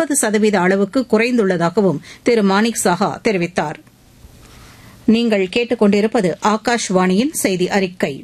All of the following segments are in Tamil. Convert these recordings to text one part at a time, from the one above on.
எண்பது சதவீத அளவுக்கு குறைந்துள்ளதாகவும் திரு மாணிக் சாஹா தெரிவித்தார் நீங்கள் கேட்டுக்கொண்டிருப்பது ஆகாஷ்வாணியின் செய்தி அறிக்கை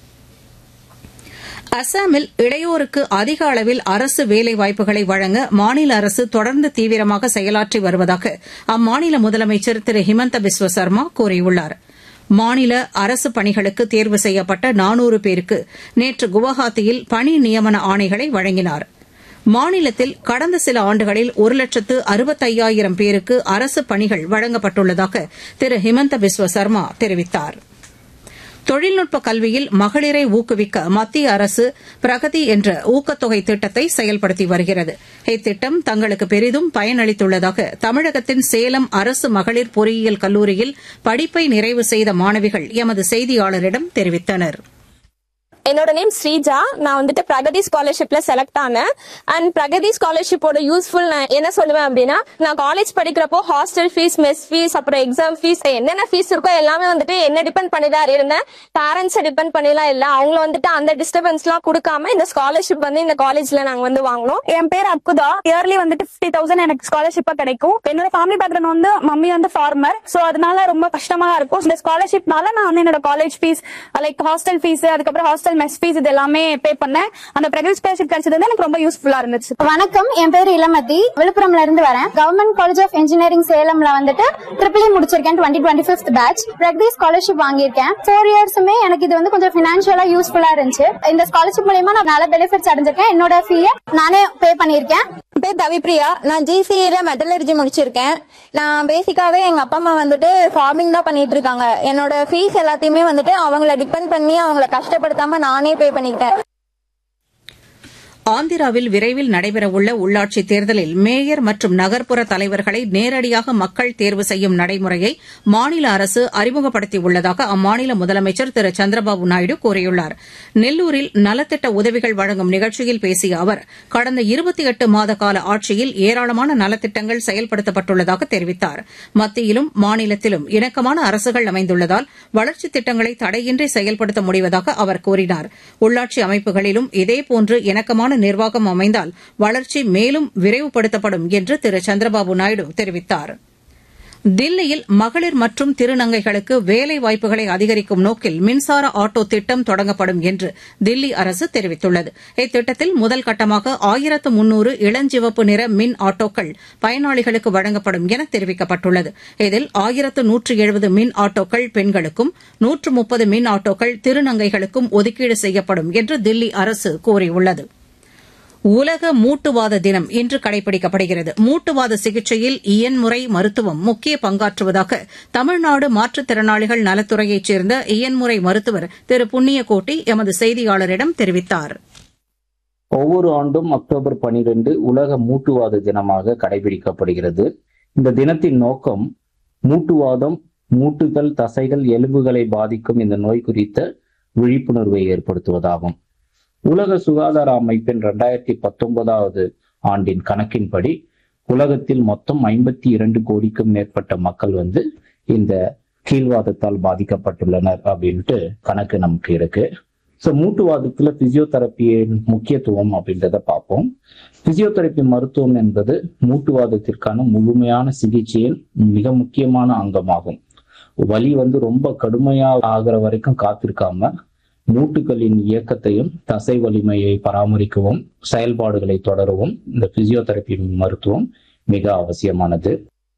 அசாமில் இளையோருக்கு அதிக அளவில் அரசு வேலைவாய்ப்புகளை வழங்க மாநில அரசு தொடர்ந்து தீவிரமாக செயலாற்றி வருவதாக அம்மாநில முதலமைச்சர் திரு ஹிமந்த பிஸ்வ சர்மா கூறியுள்ளார் மாநில அரசு பணிகளுக்கு தேர்வு செய்யப்பட்ட நானூறு பேருக்கு நேற்று குவஹாத்தியில் பணி நியமன ஆணைகளை வழங்கினார் மாநிலத்தில் கடந்த சில ஆண்டுகளில் ஒரு லட்சத்து அறுபத்தையாயிரம் பேருக்கு அரசு பணிகள் வழங்கப்பட்டுள்ளதாக திரு ஹிமந்த பிஸ்வ சர்மா தெரிவித்தாா் தொழில்நுட்ப கல்வியில் மகளிரை ஊக்குவிக்க மத்திய அரசு பிரகதி என்ற ஊக்கத்தொகை திட்டத்தை செயல்படுத்தி வருகிறது இத்திட்டம் தங்களுக்கு பெரிதும் பயனளித்துள்ளதாக தமிழகத்தின் சேலம் அரசு மகளிர் பொறியியல் கல்லூரியில் படிப்பை நிறைவு செய்த மாணவிகள் எமது செய்தியாளரிடம் தெரிவித்தனா் என்னோட நேம் ஸ்ரீஜா நான் வந்துட்டு பிரகதி ஸ்காலர்ஷிப்ல செலக்ட் ஆனேன் அண்ட் பிரகதி ஸ்காலர்ஷிப்போட யூஸ்ஃபுல் நான் என்ன சொல்லுவேன் அப்படின்னா நான் காலேஜ் படிக்கிறப்போ ஹாஸ்டல் ஃபீஸ் மெஸ் ஃபீஸ் அப்புறம் எக்ஸாம் ஃபீஸ் என்னென்ன ஃபீஸ் இருக்கோ எல்லாமே வந்துட்டு என்ன டிபெண்ட் பண்ணி தான் இருந்தேன் பேரண்ட்ஸை டிபெண்ட் பண்ணிலாம் இல்ல அவங்கள வந்துட்டு அந்த டிஸ்டர்பன்ஸ்லாம் கொடுக்காம இந்த ஸ்காலர்ஷிப் வந்து இந்த காலேஜ்ல நாங்க வந்து வாங்கினோம் என் பேர் அக்குதா இயர்லி வந்துட்டு ஃபிஃப்டி தௌசண்ட் எனக்கு ஸ்காலர்ஷிப்பா கிடைக்கும் என்னோட ஃபேமிலி பேக்ரவுண்ட் வந்து மம்மி வந்து ஃபார்மர் சோ அதனால ரொம்ப கஷ்டமா தான் இருக்கும் இந்த ஸ்காலர்ஷிப்னால நான் வந்து என்னோட college fees like hostel fees அதுக்கப்புறம் ஹாஸ்டல் மெஸ் ஃபீஸ் இது எல்லாமே பே பண்ணேன் அந்த பிரெக்னன்சி ஸ்காலர்ஷிப் கிடைச்சது வந்து எனக்கு ரொம்ப யூஸ்ஃபுல்லா இருந்துச்சு வணக்கம் என் பேர் இளமதி விழுப்புரம்ல இருந்து வரேன் கவர்மெண்ட் காலேஜ் ஆஃப் இன்ஜினியரிங் சேலம்ல வந்துட்டு ட்ரிபிள் முடிச்சிருக்கேன் twenty twenty fifth batch Pragati scholarship வாங்கியிருக்கேன் ஃபோர் இயர்ஸுமே எனக்கு இது வந்து கொஞ்சம் பினான்சியலா யூஸ்ஃபுல்லா இருந்துச்சு இந்த ஸ்காலர்ஷிப் மூலியமா நான் நல்ல பெனிஃபிட்ஸ் அடைஞ்சிருக்கேன் என்னோட ஃபீயை நானே பே பண்ணியிருக்கேன் என் பேர் தவிப்ரியா நான் ஜிசிஏல மெட்டலர்ஜி முடிச்சிருக்கேன் நான் பேசிக்காவே எங்க அப்பா அம்மா வந்துட்டு ஃபார்மிங் தான் பண்ணிட்டு இருக்காங்க என்னோட ஃபீஸ் எல்லாத்தையுமே வந்துட்டு அவங்கள டிபெண்ட் பண்ணி அவங்கள கஷ்டப்படுத்தாம நானே பே பண்ணிக்கிட்டேன் ஆந்திராவில் விரைவில் நடைபெறவுள்ள உள்ளாட்சித் தேர்தலில் மேயர் மற்றும் நகர்ப்புற தலைவர்களை நேரடியாக மக்கள் தேர்வு செய்யும் நடைமுறையை மாநில அரசு அறிமுகப்படுத்தியுள்ளதாக அம்மாநில முதலமைச்சர் திரு சந்திரபாபு நாயுடு கூறியுள்ளார் நெல்லூரில் நலத்திட்ட உதவிகள் வழங்கும் நிகழ்ச்சியில் பேசிய அவர் கடந்த இருபத்தி எட்டு மாத கால ஆட்சியில் ஏராளமான நலத்திட்டங்கள் செயல்படுத்தப்பட்டுள்ளதாக தெரிவித்தார் மத்தியிலும் மாநிலத்திலும் இணக்கமான அரசுகள் அமைந்துள்ளதால் வளர்ச்சித் திட்டங்களை தடையின்றி செயல்படுத்த முடிவதாக அவர் கூறினார் உள்ளாட்சி அமைப்புகளிலும் இதேபோன்று இணக்கமான நிர்வாகம் அமைந்தால் வளர்ச்சி மேலும் விரைவுபடுத்தப்படும் என்று திரு சந்திரபாபு நாயுடு தெரிவித்தார் தில்லியில் மகளிர் மற்றும் திருநங்கைகளுக்கு வேலை வாய்ப்புகளை அதிகரிக்கும் நோக்கில் மின்சார ஆட்டோ திட்டம் தொடங்கப்படும் என்று தில்லி அரசு தெரிவித்துள்ளது இத்திட்டத்தில் முதல் கட்டமாக ஆயிரத்து முன்னூறு இளஞ்சிவப்பு நிற மின் ஆட்டோக்கள் பயனாளிகளுக்கு வழங்கப்படும் என தெரிவிக்கப்பட்டுள்ளது இதில் ஆயிரத்து நூற்று எழுபது மின் ஆட்டோக்கள் பெண்களுக்கும் நூற்று முப்பது மின் ஆட்டோக்கள் திருநங்கைகளுக்கும் ஒதுக்கீடு செய்யப்படும் என்று தில்லி அரசு கூறியுள்ளது உலக மூட்டுவாத தினம் இன்று கடைபிடிக்கப்படுகிறது மூட்டுவாத சிகிச்சையில் இயன்முறை மருத்துவம் முக்கிய பங்காற்றுவதாக தமிழ்நாடு மாற்றுத்திறனாளிகள் நலத்துறையைச் சேர்ந்த இயன்முறை மருத்துவர் திரு புண்ணியகோட்டி எமது செய்தியாளரிடம் தெரிவித்தார் ஒவ்வொரு ஆண்டும் அக்டோபர் பனிரெண்டு உலக மூட்டுவாத தினமாக கடைபிடிக்கப்படுகிறது இந்த தினத்தின் நோக்கம் மூட்டுவாதம் மூட்டுகள் தசைகள் எலும்புகளை பாதிக்கும் இந்த நோய் குறித்த விழிப்புணர்வை ஏற்படுத்துவதாகும் உலக சுகாதார அமைப்பின் இரண்டாயிரத்தி பத்தொன்பதாவது ஆண்டின் கணக்கின்படி உலகத்தில் மொத்தம் ஐம்பத்தி இரண்டு கோடிக்கும் மேற்பட்ட மக்கள் வந்து இந்த கீழ்வாதத்தால் பாதிக்கப்பட்டுள்ளனர் அப்படின்ட்டு கணக்கு நமக்கு இருக்கு ஸோ மூட்டுவாதத்துல பிசியோதெரப்பியின் முக்கியத்துவம் அப்படின்றத பார்ப்போம் பிசியோதெரப்பி மருத்துவம் என்பது மூட்டுவாதத்திற்கான முழுமையான சிகிச்சையின் மிக முக்கியமான அங்கமாகும் வலி வந்து ரொம்ப கடுமையா ஆகிற வரைக்கும் காத்திருக்காம மூட்டுகளின் இயக்கத்தையும் தசை வலிமையை பராமரிக்கவும் செயல்பாடுகளை தொடரவும் இந்த பிசியோதெரப்பி மருத்துவம் மிக அவசியமானது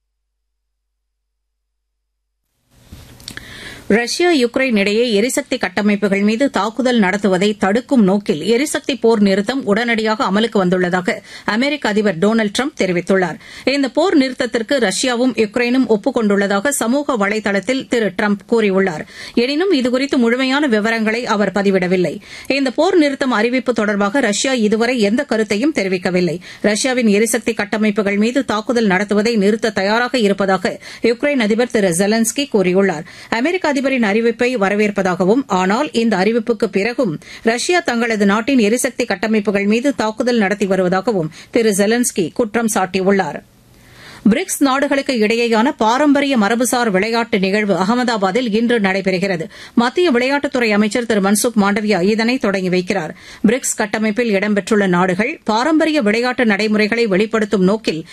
ரஷ்யா யுக்ரைன் இடையே எரிசக்தி கட்டமைப்புகள் மீது தாக்குதல் நடத்துவதை தடுக்கும் நோக்கில் எரிசக்தி போர் நிறுத்தம் உடனடியாக அமலுக்கு வந்துள்ளதாக அமெரிக்க அதிபர் டொனால்டு ட்ரம்ப் தெரிவித்துள்ளார் இந்த போர் நிறுத்தத்திற்கு ரஷ்யாவும் யுக்ரைனும் ஒப்புக் கொண்டுள்ளதாக சமூக வலைதளத்தில் திரு ட்ரம்ப் கூறியுள்ளார் எனினும் இதுகுறித்து முழுமையான விவரங்களை அவர் பதிவிடவில்லை இந்த போர் நிறுத்தம் அறிவிப்பு தொடர்பாக ரஷ்யா இதுவரை எந்த கருத்தையும் தெரிவிக்கவில்லை ரஷ்யாவின் எரிசக்தி கட்டமைப்புகள் மீது தாக்குதல் நடத்துவதை நிறுத்த தயாராக இருப்பதாக யுக்ரைன் அதிபர் திரு ஜெலன்ஸ்கி கூறியுள்ளார் அமெரிக்க அதிபரின் அறிவிப்பை வரவேற்பதாகவும் ஆனால் இந்த அறிவிப்புக்கு பிறகும் ரஷ்யா தங்களது நாட்டின் எரிசக்தி கட்டமைப்புகள் மீது தாக்குதல் நடத்தி வருவதாகவும் திரு ஜெலன்ஸ்கி குற்றம் சாட்டியுள்ளார் பிரிக்ஸ் நாடுகளுக்கு இடையேயான பாரம்பரிய மரபுசார் விளையாட்டு நிகழ்வு அகமதாபாத்தில் இன்று நடைபெறுகிறது மத்திய விளையாட்டுத்துறை அமைச்சர் திரு மன்சுக் மாண்டவியா இதனை தொடங்கி வைக்கிறார் பிரிக்ஸ் கட்டமைப்பில் இடம்பெற்றுள்ள நாடுகள் பாரம்பரிய விளையாட்டு நடைமுறைகளை வெளிப்படுத்தும் நோக்கில்